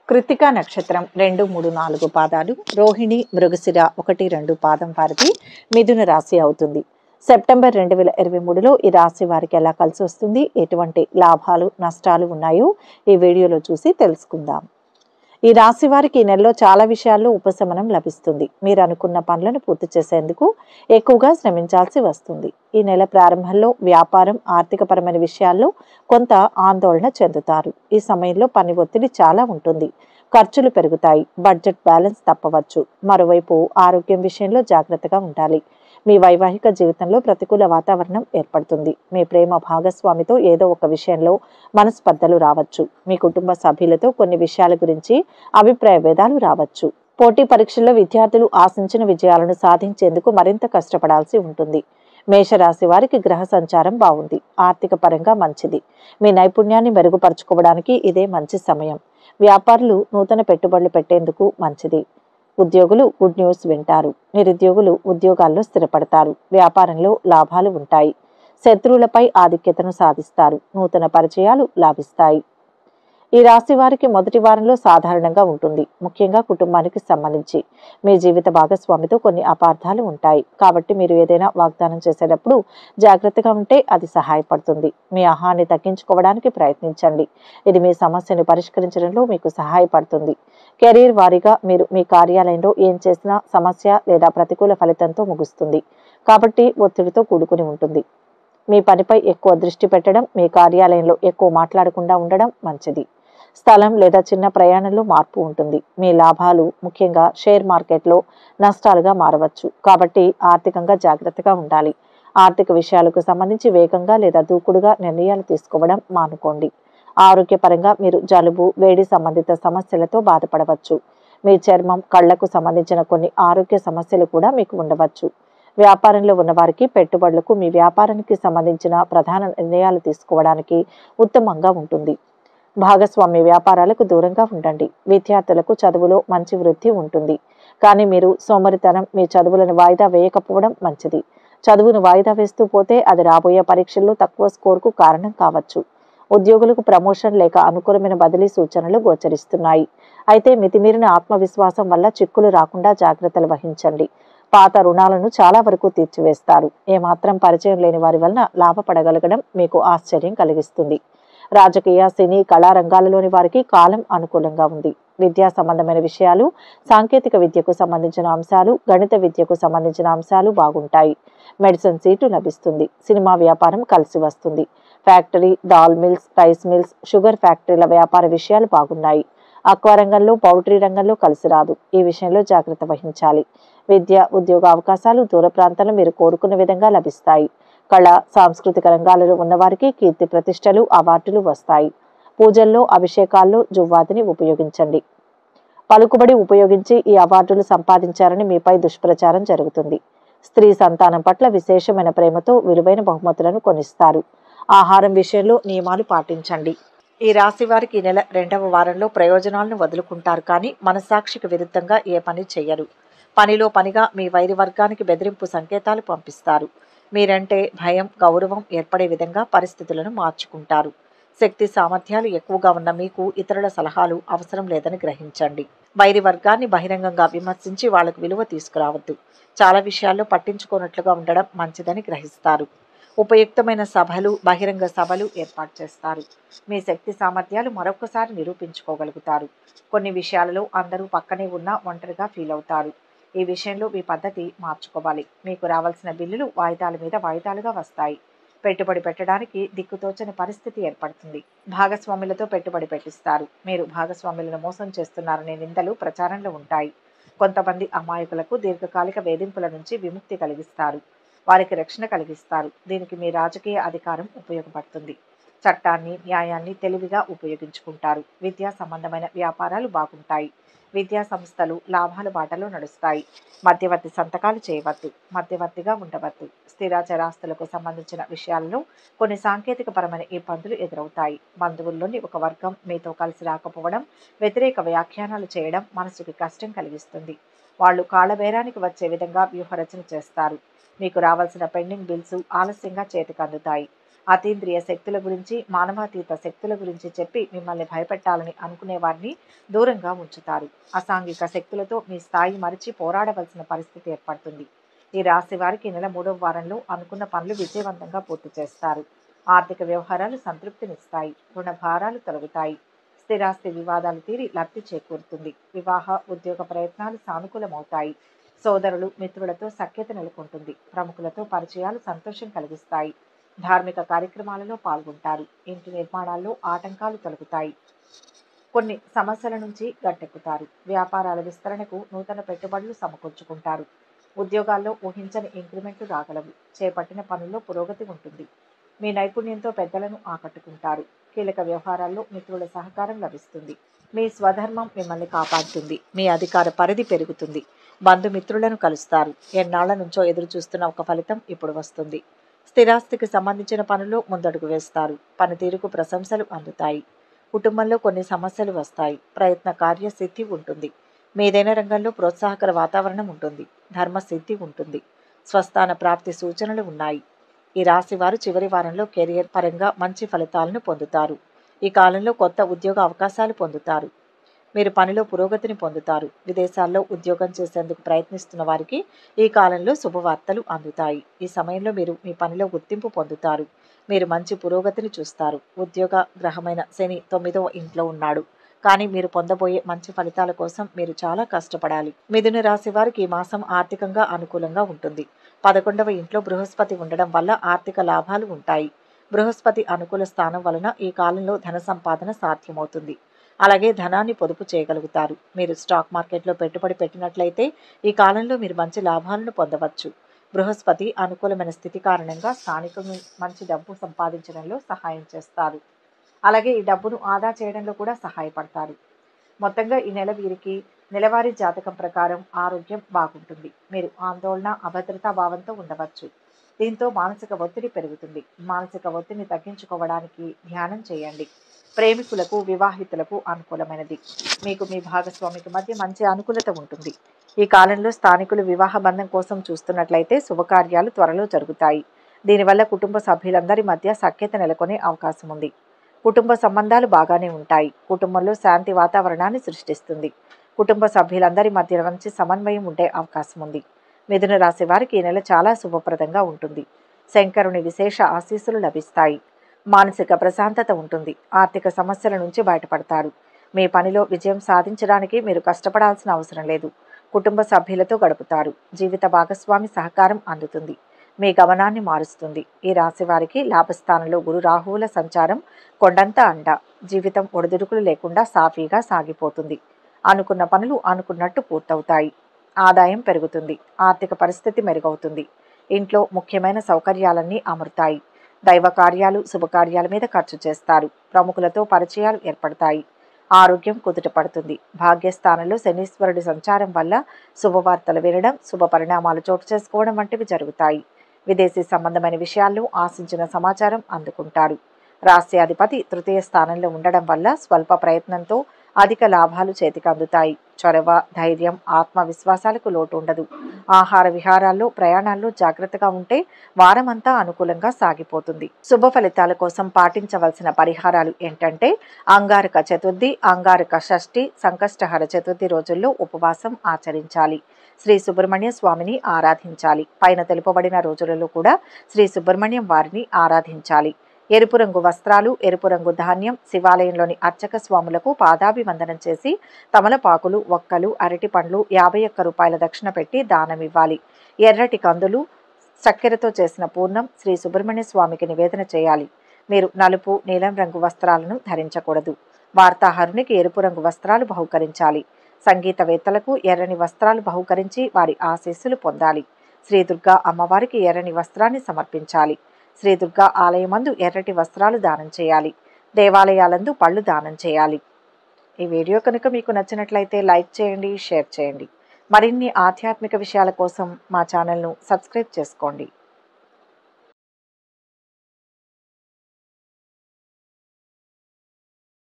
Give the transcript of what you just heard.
కృతికా నక్షత్రం రెండు మూడు నాలుగు పాదాలు రోహిణి మృగశిర ఒకటి రెండు పాదం వారిది మిథున రాశి అవుతుంది సెప్టెంబర్ రెండు వేల ఇరవై మూడులో ఈ రాశి వారికి ఎలా కలిసి వస్తుంది ఎటువంటి లాభాలు నష్టాలు ఉన్నాయో ఈ వీడియోలో చూసి తెలుసుకుందాం ఈ రాశి వారికి ఈ నెలలో చాలా విషయాల్లో ఉపశమనం లభిస్తుంది మీరు అనుకున్న పనులను పూర్తి చేసేందుకు ఎక్కువగా శ్రమించాల్సి వస్తుంది ఈ నెల ప్రారంభంలో వ్యాపారం ఆర్థికపరమైన విషయాల్లో కొంత ఆందోళన చెందుతారు ఈ సమయంలో పని ఒత్తిడి చాలా ఉంటుంది ఖర్చులు పెరుగుతాయి బడ్జెట్ బ్యాలెన్స్ తప్పవచ్చు మరోవైపు ఆరోగ్యం విషయంలో జాగ్రత్తగా ఉండాలి మీ వైవాహిక జీవితంలో ప్రతికూల వాతావరణం ఏర్పడుతుంది మీ ప్రేమ భాగస్వామితో ఏదో ఒక విషయంలో మనస్పర్ధలు రావచ్చు మీ కుటుంబ సభ్యులతో కొన్ని విషయాల గురించి అభిప్రాయ భేదాలు రావచ్చు పోటీ పరీక్షల్లో విద్యార్థులు ఆశించిన విజయాలను సాధించేందుకు మరింత కష్టపడాల్సి ఉంటుంది మేషరాశి వారికి గ్రహ సంచారం బాగుంది ఆర్థిక పరంగా మంచిది మీ నైపుణ్యాన్ని మెరుగుపరుచుకోవడానికి ఇదే మంచి సమయం వ్యాపారులు నూతన పెట్టుబడులు పెట్టేందుకు మంచిది ఉద్యోగులు గుడ్ న్యూస్ వింటారు నిరుద్యోగులు ఉద్యోగాల్లో స్థిరపడతారు వ్యాపారంలో లాభాలు ఉంటాయి శత్రువులపై ఆధిక్యతను సాధిస్తారు నూతన పరిచయాలు లాభిస్తాయి ఈ రాశి వారికి మొదటి వారంలో సాధారణంగా ఉంటుంది ముఖ్యంగా కుటుంబానికి సంబంధించి మీ జీవిత భాగస్వామితో కొన్ని అపార్థాలు ఉంటాయి కాబట్టి మీరు ఏదైనా వాగ్దానం చేసేటప్పుడు జాగ్రత్తగా ఉంటే అది సహాయపడుతుంది మీ ఆహాన్ని తగ్గించుకోవడానికి ప్రయత్నించండి ఇది మీ సమస్యను పరిష్కరించడంలో మీకు సహాయపడుతుంది కెరీర్ వారీగా మీరు మీ కార్యాలయంలో ఏం చేసినా సమస్య లేదా ప్రతికూల ఫలితంతో ముగుస్తుంది కాబట్టి ఒత్తిడితో కూడుకుని ఉంటుంది మీ పనిపై ఎక్కువ దృష్టి పెట్టడం మీ కార్యాలయంలో ఎక్కువ మాట్లాడకుండా ఉండడం మంచిది స్థలం లేదా చిన్న ప్రయాణంలో మార్పు ఉంటుంది మీ లాభాలు ముఖ్యంగా షేర్ మార్కెట్లో నష్టాలుగా మారవచ్చు కాబట్టి ఆర్థికంగా జాగ్రత్తగా ఉండాలి ఆర్థిక విషయాలకు సంబంధించి వేగంగా లేదా దూకుడుగా నిర్ణయాలు తీసుకోవడం మానుకోండి ఆరోగ్యపరంగా మీరు జలుబు వేడి సంబంధిత సమస్యలతో బాధపడవచ్చు మీ చర్మం కళ్లకు సంబంధించిన కొన్ని ఆరోగ్య సమస్యలు కూడా మీకు ఉండవచ్చు వ్యాపారంలో ఉన్నవారికి పెట్టుబడులకు మీ వ్యాపారానికి సంబంధించిన ప్రధాన నిర్ణయాలు తీసుకోవడానికి ఉత్తమంగా ఉంటుంది భాగస్వామ్య వ్యాపారాలకు దూరంగా ఉండండి విద్యార్థులకు చదువులో మంచి వృద్ధి ఉంటుంది కానీ మీరు సోమరితనం మీ చదువులను వాయిదా వేయకపోవడం మంచిది చదువును వాయిదా వేస్తూ పోతే అది రాబోయే పరీక్షల్లో తక్కువ స్కోర్కు కారణం కావచ్చు ఉద్యోగులకు ప్రమోషన్ లేక అనుకూలమైన బదిలీ సూచనలు గోచరిస్తున్నాయి అయితే మితిమీరిన ఆత్మవిశ్వాసం వల్ల చిక్కులు రాకుండా జాగ్రత్తలు వహించండి పాత రుణాలను చాలా వరకు తీర్చివేస్తారు ఏమాత్రం పరిచయం లేని వారి వలన లాభపడగలగడం మీకు ఆశ్చర్యం కలిగిస్తుంది రాజకీయ సినీ కళా రంగాలలోని వారికి కాలం అనుకూలంగా ఉంది విద్యా సంబంధమైన విషయాలు సాంకేతిక విద్యకు సంబంధించిన అంశాలు గణిత విద్యకు సంబంధించిన అంశాలు బాగుంటాయి మెడిసిన్ సీటు లభిస్తుంది సినిమా వ్యాపారం కలిసి వస్తుంది factory dal mills rice mills sugar ఫ్యాక్టరీల వ్యాపార విషయాలు బాగున్నాయి అక్వా రంగంలో పౌల్ట్రీ రంగంలో కలిసి రాదు ఈ విషయంలో జాగ్రత్త వహించాలి విద్య ఉద్యోగ అవకాశాలు దూర ప్రాంతంలో మీరు కోరుకున్న విధంగా లభిస్తాయి కళ సాంస్కృతిక రంగాలలో ఉన్నవారికి కీర్తి ప్రతిష్టలు అవార్డులు వస్తాయి పూజల్లో అభిషేకాల్లో జువ్వాతిని ఉపయోగించండి పలుకుబడి ఉపయోగించి ఈ అవార్డులు సంపాదించారని మీపై దుష్ప్రచారం జరుగుతుంది స్త్రీ సంతానం పట్ల విశేషమైన ప్రేమతో విలువైన బహుమతులను కొనిస్తారు ఆహారం విషయంలో నియమాలు పాటించండి ఈ రాశి వారికి ఈ నెల రెండవ వారంలో ప్రయోజనాలను వదులుకుంటారు కానీ మనసాక్షికి విరుద్ధంగా ఏ పని చెయ్యరు పనిలో పనిగా మీ వైరి వర్గానికి బెదిరింపు సంకేతాలు పంపిస్తారు మీరంటే భయం గౌరవం ఏర్పడే విధంగా పరిస్థితులను మార్చుకుంటారు శక్తి సామర్థ్యాలు ఎక్కువగా ఉన్న మీకు ఇతరుల సలహాలు అవసరం లేదని గ్రహించండి వైరి వర్గాన్ని బహిరంగంగా విమర్శించి వాళ్లకు విలువ తీసుకురావద్దు చాలా విషయాల్లో పట్టించుకోనట్లుగా ఉండడం మంచిదని గ్రహిస్తారు ఉపయుక్తమైన సభలు బహిరంగ సభలు ఏర్పాటు చేస్తారు మీ శక్తి సామర్థ్యాలు మరొకసారి నిరూపించుకోగలుగుతారు కొన్ని విషయాలలో అందరూ పక్కనే ఉన్నా ఒంటరిగా ఫీల్ అవుతారు ఈ విషయంలో మీ పద్ధతి మార్చుకోవాలి మీకు రావాల్సిన బిల్లులు వాయిదాల మీద వాయిదాలుగా వస్తాయి పెట్టుబడి పెట్టడానికి దిక్కుతోచని పరిస్థితి ఏర్పడుతుంది భాగస్వాములతో పెట్టుబడి పెట్టిస్తారు మీరు భాగస్వాములను మోసం చేస్తున్నారనే నిందలు ప్రచారంలో ఉంటాయి కొంతమంది అమాయకులకు దీర్ఘకాలిక వేధింపుల నుంచి విముక్తి కలిగిస్తారు వారికి రక్షణ కలిగిస్తారు దీనికి మీ రాజకీయ అధికారం ఉపయోగపడుతుంది చట్టాన్ని న్యాయాన్ని తెలివిగా ఉపయోగించుకుంటారు విద్యా సంబంధమైన వ్యాపారాలు బాగుంటాయి విద్యా సంస్థలు లాభాల బాటలో నడుస్తాయి మధ్యవర్తి సంతకాలు చేయవద్దు మధ్యవర్తిగా ఉండవద్దు స్థిరాచరాస్తులకు సంబంధించిన విషయాలలో కొన్ని సాంకేతిక పరమైన ఇబ్బందులు ఎదురవుతాయి బంధువుల్లోని ఒక వర్గం మీతో కలిసి రాకపోవడం వ్యతిరేక వ్యాఖ్యానాలు చేయడం మనసుకి కష్టం కలిగిస్తుంది వాళ్ళు కాళ్ళబేరానికి వచ్చే విధంగా వ్యూహరచన చేస్తారు మీకు రావాల్సిన పెండింగ్ బిల్స్ ఆలస్యంగా చేతికి అందుతాయి అతీంద్రియ శక్తుల గురించి మానవాతీత శక్తుల గురించి చెప్పి మిమ్మల్ని భయపెట్టాలని అనుకునే వారిని దూరంగా ఉంచుతారు అసాంఘిక శక్తులతో మీ స్థాయి మరిచి పోరాడవలసిన పరిస్థితి ఏర్పడుతుంది ఈ రాశి వారికి ఈ నెల మూడవ వారంలో అనుకున్న పనులు విజయవంతంగా పూర్తి చేస్తారు ఆర్థిక వ్యవహారాలు సంతృప్తినిస్తాయి రుణ భారాలు తొలగుతాయి స్థిరాస్తి వివాదాలు తీరి లబ్ధి చేకూరుతుంది వివాహ ఉద్యోగ ప్రయత్నాలు సానుకూలమవుతాయి సోదరులు మిత్రులతో సఖ్యత నెలకొంటుంది ప్రముఖులతో పరిచయాలు సంతోషం కలిగిస్తాయి ధార్మిక కార్యక్రమాలలో పాల్గొంటారు ఇంటి నిర్మాణాల్లో ఆటంకాలు తొలగుతాయి కొన్ని సమస్యల నుంచి గట్టెక్కుతారు వ్యాపారాల విస్తరణకు నూతన పెట్టుబడులు సమకూర్చుకుంటారు ఉద్యోగాల్లో ఊహించని ఇంక్రిమెంట్లు రాగలవు చేపట్టిన పనుల్లో పురోగతి ఉంటుంది మీ నైపుణ్యంతో పెద్దలను ఆకట్టుకుంటారు కీలక వ్యవహారాల్లో మిత్రుల సహకారం లభిస్తుంది మీ స్వధర్మం మిమ్మల్ని కాపాడుతుంది మీ అధికార పరిధి పెరుగుతుంది బంధుమిత్రులను కలుస్తారు ఎన్నాళ్ల నుంచో ఎదురు చూస్తున్న ఒక ఫలితం ఇప్పుడు వస్తుంది స్థిరాస్తికి సంబంధించిన పనులు ముందడుగు వేస్తారు పనితీరుకు ప్రశంసలు అందుతాయి కుటుంబంలో కొన్ని సమస్యలు వస్తాయి ప్రయత్న కార్యసిద్ధి ఉంటుంది మీదైన రంగంలో ప్రోత్సాహకర వాతావరణం ఉంటుంది ధర్మసిద్ధి ఉంటుంది స్వస్థాన ప్రాప్తి సూచనలు ఉన్నాయి ఈ రాశి వారు చివరి వారంలో కెరియర్ పరంగా మంచి ఫలితాలను పొందుతారు ఈ కాలంలో కొత్త ఉద్యోగ అవకాశాలు పొందుతారు మీరు పనిలో పురోగతిని పొందుతారు విదేశాల్లో ఉద్యోగం చేసేందుకు ప్రయత్నిస్తున్న వారికి ఈ కాలంలో శుభవార్తలు అందుతాయి ఈ సమయంలో మీరు మీ పనిలో గుర్తింపు పొందుతారు మీరు మంచి పురోగతిని చూస్తారు ఉద్యోగ గ్రహమైన శని తొమ్మిదవ ఇంట్లో ఉన్నాడు కానీ మీరు పొందబోయే మంచి ఫలితాల కోసం మీరు చాలా కష్టపడాలి మిథున రాశి వారికి ఈ మాసం ఆర్థికంగా అనుకూలంగా ఉంటుంది పదకొండవ ఇంట్లో బృహస్పతి ఉండడం వల్ల ఆర్థిక లాభాలు ఉంటాయి బృహస్పతి అనుకూల స్థానం వలన ఈ కాలంలో ధన సంపాదన సాధ్యమవుతుంది అలాగే ధనాన్ని పొదుపు చేయగలుగుతారు మీరు స్టాక్ మార్కెట్లో పెట్టుబడి పెట్టినట్లయితే ఈ కాలంలో మీరు మంచి లాభాలను పొందవచ్చు బృహస్పతి అనుకూలమైన స్థితి కారణంగా స్థానికులు మంచి డబ్బు సంపాదించడంలో సహాయం చేస్తారు అలాగే ఈ డబ్బును ఆదా చేయడంలో కూడా సహాయపడతారు మొత్తంగా ఈ నెల వీరికి నెలవారీ జాతకం ప్రకారం ఆరోగ్యం బాగుంటుంది మీరు ఆందోళన అభద్రతా భావంతో ఉండవచ్చు దీంతో మానసిక ఒత్తిడి పెరుగుతుంది మానసిక ఒత్తిడిని తగ్గించుకోవడానికి ధ్యానం చేయండి ప్రేమికులకు వివాహితులకు అనుకూలమైనది మీకు మీ భాగస్వామికి మధ్య మంచి అనుకూలత ఉంటుంది ఈ కాలంలో స్థానికులు వివాహ బంధం కోసం చూస్తున్నట్లయితే శుభకార్యాలు త్వరలో జరుగుతాయి దీనివల్ల కుటుంబ సభ్యులందరి మధ్య సఖ్యత నెలకొనే అవకాశం ఉంది కుటుంబ సంబంధాలు బాగానే ఉంటాయి కుటుంబంలో శాంతి వాతావరణాన్ని సృష్టిస్తుంది కుటుంబ సభ్యులందరి మధ్య మంచి సమన్వయం ఉండే అవకాశం ఉంది మిథున రాశి వారికి ఈ నెల చాలా శుభప్రదంగా ఉంటుంది శంకరుని విశేష ఆశీస్సులు లభిస్తాయి మానసిక ప్రశాంతత ఉంటుంది ఆర్థిక సమస్యల నుంచి బయటపడతారు మీ పనిలో విజయం సాధించడానికి మీరు కష్టపడాల్సిన అవసరం లేదు కుటుంబ సభ్యులతో గడుపుతారు జీవిత భాగస్వామి సహకారం అందుతుంది మీ గమనాన్ని మారుస్తుంది ఈ రాశి వారికి లాభస్థానంలో గురు రాహువుల సంచారం కొండంత అండ జీవితం ఒడిదుడుకులు లేకుండా సాఫీగా సాగిపోతుంది అనుకున్న పనులు అనుకున్నట్టు పూర్తవుతాయి ఆదాయం పెరుగుతుంది ఆర్థిక పరిస్థితి మెరుగవుతుంది ఇంట్లో ముఖ్యమైన సౌకర్యాలన్నీ అమరుతాయి దైవ కార్యాలు శుభకార్యాల మీద ఖర్చు చేస్తారు ప్రముఖులతో పరిచయాలు ఏర్పడతాయి ఆరోగ్యం కుదుట పడుతుంది భాగ్యస్థానంలో శనీశ్వరుడి సంచారం వల్ల శుభవార్తలు వినడం శుభ పరిణామాలు చోటు చేసుకోవడం వంటివి జరుగుతాయి విదేశీ సంబంధమైన విషయాల్లో ఆశించిన సమాచారం అందుకుంటారు రాష్ట్రాధిపతి తృతీయ స్థానంలో ఉండడం వల్ల స్వల్ప ప్రయత్నంతో అధిక లాభాలు చేతికి అందుతాయి చొరవ ధైర్యం ఆత్మవిశ్వాసాలకు లోటు ఉండదు ఆహార విహారాల్లో ప్రయాణాల్లో జాగ్రత్తగా ఉంటే వారమంతా అనుకూలంగా సాగిపోతుంది శుభ ఫలితాల కోసం పాటించవలసిన పరిహారాలు ఏంటంటే అంగారక చతుర్థి అంగారక షష్ఠి సంకష్టహర చతుర్థి రోజుల్లో ఉపవాసం ఆచరించాలి శ్రీ సుబ్రహ్మణ్య స్వామిని ఆరాధించాలి పైన తెలుపబడిన రోజులలో కూడా శ్రీ సుబ్రహ్మణ్యం వారిని ఆరాధించాలి ఎరుపు రంగు వస్త్రాలు ఎరుపు రంగు ధాన్యం శివాలయంలోని అర్చక స్వాములకు పాదాభివందనం చేసి తమలపాకులు ఒక్కలు అరటి పండ్లు యాభై ఒక్క రూపాయల దక్షిణ పెట్టి దానం ఇవ్వాలి ఎర్రటి కందులు చక్కెరతో చేసిన పూర్ణం శ్రీ సుబ్రహ్మణ్య స్వామికి నివేదన చేయాలి మీరు నలుపు నీలం రంగు వస్త్రాలను ధరించకూడదు వార్తాహరునికి ఎరుపు రంగు వస్త్రాలు బహుకరించాలి సంగీతవేత్తలకు ఎర్రని వస్త్రాలు బహుకరించి వారి ఆశీస్సులు పొందాలి శ్రీ దుర్గా అమ్మవారికి ఎర్రని వస్త్రాన్ని సమర్పించాలి శ్రీ దుర్గా ఆలయమందు ఎర్రటి వస్త్రాలు దానం చేయాలి దేవాలయాలందు పళ్ళు దానం చేయాలి ఈ వీడియో కనుక మీకు నచ్చినట్లయితే లైక్ చేయండి షేర్ చేయండి మరిన్ని ఆధ్యాత్మిక విషయాల కోసం మా ఛానల్ను సబ్స్క్రైబ్ చేసుకోండి